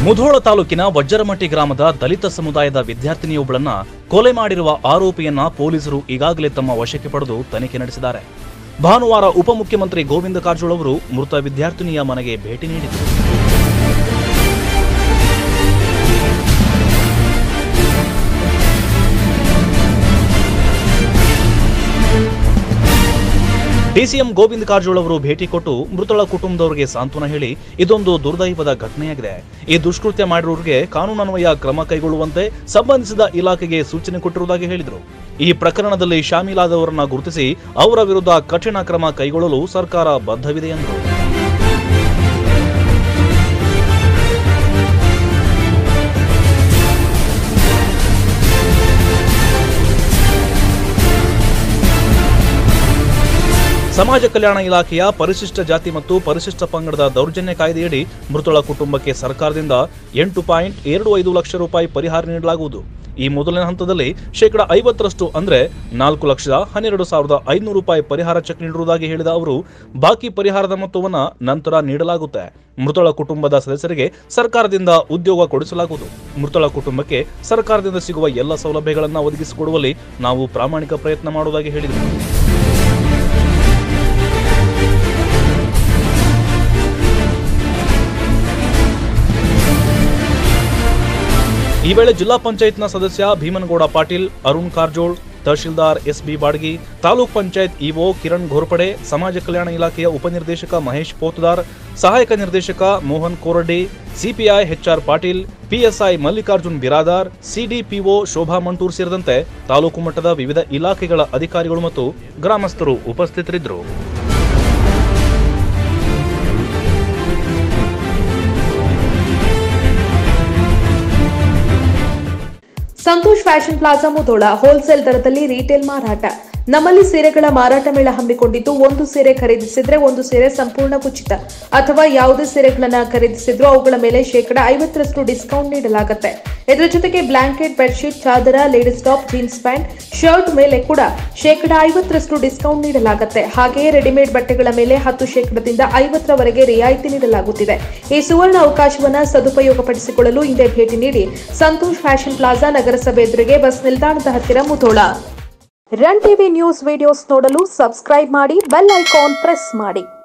ಮುಧೋಳ ತಾಲೂಕಿನ ವಜ್ರಮಟ್ಟಿ ಗ್ರಾಮದ ದಲಿತ ಸಮುದಾಯದ ವಿದ್ಯಾರ್ಥಿನಿಯೊಬ್ಬಳನ್ನ ಕೊಲೆ ಮಾಡಿರುವ ಆರೋಪಿಯನ್ನ ಪೊಲೀಸರು ಈಗಾಗಲೇ ತಮ್ಮ ವಶಕ್ಕೆ ಪಡೆದು ತನಿಖೆ ನಡೆಸಿದ್ದಾರೆ ಭಾನುವಾರ ಉಪಮುಖ್ಯಮಂತ್ರಿ ಗೋವಿಂದ ಕಾರಜೋಳ ಅವರು ಮೃತ ವಿದ್ಯಾರ್ಥಿನಿಯ ಮನೆಗೆ ಭೇಟಿ ನೀಡಿದರು ಡಿಸಿಎಂ ಗೋವಿಂದ ಕಾರಜೋಳ ಅವರು ಭೇಟಿ ಕೊಟ್ಟು ಮೃತಳ ಕುಟುಂಬದವರಿಗೆ ಸಾಂತ್ವನ ಹೇಳಿ ಇದೊಂದು ದುರ್ದೈವದ ಘಟನೆಯಾಗಿದೆ ಈ ದುಷ್ಕೃತ್ಯ ಮಾಡಿರುವವರಿಗೆ ಕಾನೂನನ್ವಯ ಕ್ರಮ ಕೈಗೊಳ್ಳುವಂತೆ ಸಂಬಂಧಿಸಿದ ಇಲಾಖೆಗೆ ಸೂಚನೆ ಕೊಟ್ಟಿರುವುದಾಗಿ ಹೇಳಿದರು ಈ ಪ್ರಕರಣದಲ್ಲಿ ಶಾಮೀಲಾದವರನ್ನ ಗುರುತಿಸಿ ಅವರ ವಿರುದ್ಧ ಕಠಿಣ ಕ್ರಮ ಕೈಗೊಳ್ಳಲು ಸರ್ಕಾರ ಬದ್ಧವಿದೆ ಎಂದರು ಸಮಾಜ ಕಲ್ಯಾಣ ಇಲಾಖೆಯ ಪರಿಶಿಷ್ಟ ಜಾತಿ ಮತ್ತು ಪರಿಶಿಷ್ಟ ಪಂಗಡದ ದೌರ್ಜನ್ಯ ಕಾಯ್ದೆಯಡಿ ಮೃತಳ ಕುಟುಂಬಕ್ಕೆ ಸರ್ಕಾರದಿಂದ ಎಂಟು ಪಾಯಿಂಟ್ ಎರಡು ಐದು ಲಕ್ಷ ರೂಪಾಯಿ ಪರಿಹಾರ ನೀಡಲಾಗುವುದು ಈ ಮೊದಲನೇ ಹಂತದಲ್ಲಿ ಶೇಕಡ ಐವತ್ತರಷ್ಟು ಅಂದ್ರೆ ನಾಲ್ಕು ಲಕ್ಷದ ಹನ್ನೆರಡು ಸಾವಿರದ ಐನೂರು ರೂಪಾಯಿ ಪರಿಹಾರ ಚೆಕ್ ನೀಡಿರುವುದಾಗಿ ಹೇಳಿದ ಅವರು ಬಾಕಿ ಪರಿಹಾರದ ಮೊತ್ತವನ್ನ ನಂತರ ನೀಡಲಾಗುತ್ತೆ ಮೃತಳ ಕುಟುಂಬದ ಸದಸ್ಯರಿಗೆ ಸರ್ಕಾರದಿಂದ ಉದ್ಯೋಗ ಕೊಡಿಸಲಾಗುವುದು ಮೃತಳ ಕುಟುಂಬಕ್ಕೆ ಸರ್ಕಾರದಿಂದ ಸಿಗುವ ಎಲ್ಲ ಸೌಲಭ್ಯಗಳನ್ನು ಒದಗಿಸಿಕೊಡುವಲ್ಲಿ ನಾವು ಪ್ರಾಮಾಣಿಕ ಪ್ರಯತ್ನ ಮಾಡುವುದಾಗಿ ಹೇಳಿದರು ಈ ವೇಳೆ ಜಿಲ್ಲಾ ಪಂಚಾಯತ್ನ ಸದಸ್ಯ ಭೀಮನಗೌಡ ಪಾಟೀಲ್ ಅರುಣ್ ಕಾರಜೋಳ್ ತಹಶೀಲ್ದಾರ್ S B Badgi taluk panchayat EO Kiran Ghorpade ಸಮಾಜ ಕಲ್ಯಾಣ ಇಲಾಖೆಯ ಉಪನಿರ್ದೇಶಕ ಮಹೇಶ್ ಪೋತದಾರ್ ಸಹಾಯಕ ನಿರ್ದೇಶಕ Mohan Koraddi CPI HR Patil PSI Mallikarjun Biradar CDPO Shobha Mantur ಸೇರಿದಂತೆ ತಾಲೂಕು ಮಟ್ಟದ ವಿವಿಧ ಇಲಾಖೆಗಳ ಅಧಿಕಾರಿಗಳು ಮತ್ತು ಗ್ರಾಮಸ್ಥರು ಉಪಸ್ಥಿತರಿದ್ದರು Santosh fashion plaza Mudhol wholesale ದರದಲ್ಲಿ ರೀಟೇಲ್ ಮಾರಾಟ ನಮ್ಮಲ್ಲಿ ಸೀರೆಗಳ ಮಾರಾಟ ಮೇಳ ಹಮ್ಮಿಕೊಂಡಿದ್ದು ಒಂದು ಸೀರೆ ಖರೀದಿಸಿದ್ರೆ ಒಂದು ಸೀರೆ ಸಂಪೂರ್ಣ ಉಚಿತ ಅಥವಾ ಯಾವುದೇ ಸೀರೆಗಳನ್ನ ಖರೀದಿಸಿದ್ರೂ ಅವುಗಳ ಮೇಲೆ ಶೇಕಡ ಐವತ್ತರಷ್ಟು ಡಿಸ್ಕೌಂಟ್ ನೀಡಲಾಗುತ್ತೆ ಇದರ ಜೊತೆಗೆ ಬ್ಲಾಂಕೆಟ್ ಬೆಡ್ಶೀಟ್ ಚಾದರ ladies top jeans pant shirt ಮೇಲೆ ಕೂಡ ಶೇಕಡ ಐವತ್ತರಷ್ಟು ಡಿಸ್ಕೌಂಟ್ ನೀಡಲಾಗುತ್ತೆ ಹಾಗೆಯೇ ರೆಡಿಮೇಡ್ ಬಟ್ಟೆಗಳ ಮೇಲೆ ಹತ್ತು ಶೇಕಡದಿಂದ ಐವತ್ತರವರೆಗೆ ರಿಯಾಯಿತಿ ನೀಡಲಾಗುತ್ತಿದೆ ಈ ಸುವರ್ಣ ಅವಕಾಶವನ್ನ ಸದುಪಯೋಗಪಡಿಸಿಕೊಳ್ಳಲು ಹಿಂದೆ ಭೇಟಿ ನೀಡಿ ಸಂತೋಷ್ ಫ್ಯಾಷನ್ ಪ್ಲಾಜಾ ನಗರಸಭೆ ಎದುರಿಗೆ ಬಸ್ ನಿಲ್ದಾಣದ ಹತ್ತಿರ Mudhol run TV news videos ನೋಡಲು ಸಬ್ಸ್ಕ್ರೈಬ್ ಮಾಡಿ ಬೆಲ್ ಐಕಾನ್ ಪ್ರೆಸ್ ಮಾಡಿ